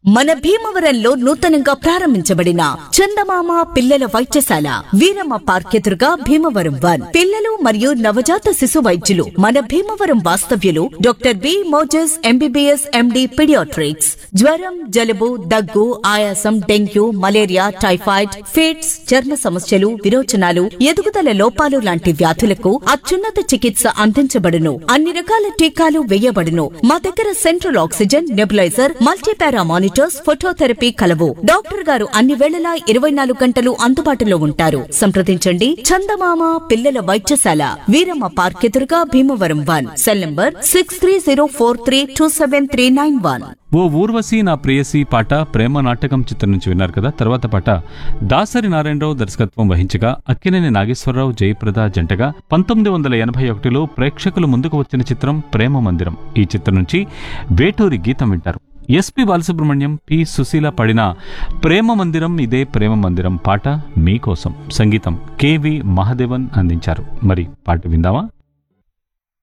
మన భీమవరంలో నూతనంగా ప్రారంభించబడిన చందమామ పిల్లల వైద్యశాల వీరమ్మ పార్క్ ఎదురుగా భీమవరం వన్ పిల్లలు మరియు నవజాత శిశు వైద్యులు మన భీమవరం వాస్తవ్యులు doctor B Moses MBBS MD paediatrics జ్వరం జలుబు దగ్గు ఆయాసం డెంగ్యూ మలేరియా టైఫాయిడ్ ఫిట్స్ చర్మ సమస్యలు విరోచనాలు ఎదుగుదల లోపాలు లాంటి వ్యాధులకు అత్యున్నత చికిత్స అందించబడును అన్ని రకాల టీకాలు వేయబడును మా దగ్గర central oxygen nebuliser multipara monitors phototherapy కలవు డాక్టర్ గారు అన్ని వేళలా ఇరవై నాలుగు గంటలు అందుబాటులో ఉంటారు సంప్రదించండి చందమామ పిల్లల వైద్యశాల వీరమ్మ పార్క్ ఎదురుగా Bhimavaram one cell number six three zero four three two seven three nine one ఓ ఊర్వశి నా ప్రేయసి పాట ప్రేమ నాటకం చిత్రం నుంచి విన్నారు కదా తర్వాత పాట దాసరి నారాయణరావు దర్శకత్వం వహించగా అక్కినేని నాగేశ్వరరావు జయప్రద జంటగా పంతొమ్మిది వందల ఎనభై ఒకటిలో ప్రేక్షకులు ముందుకు వచ్చిన చిత్రం ప్రేమ మందిరం ఈ చిత్రం నుంచి వేటూరి గీతం వింటారు ఎస్పి బాలసుబ్రహ్మణ్యం పి సుశీల పడిన ప్రేమ మందిరం ఇదే ప్రేమ మందిరం పాట మీకోసం సంగీతం కెవి మహాదేవన్ అందించారు మరి పాట విందామా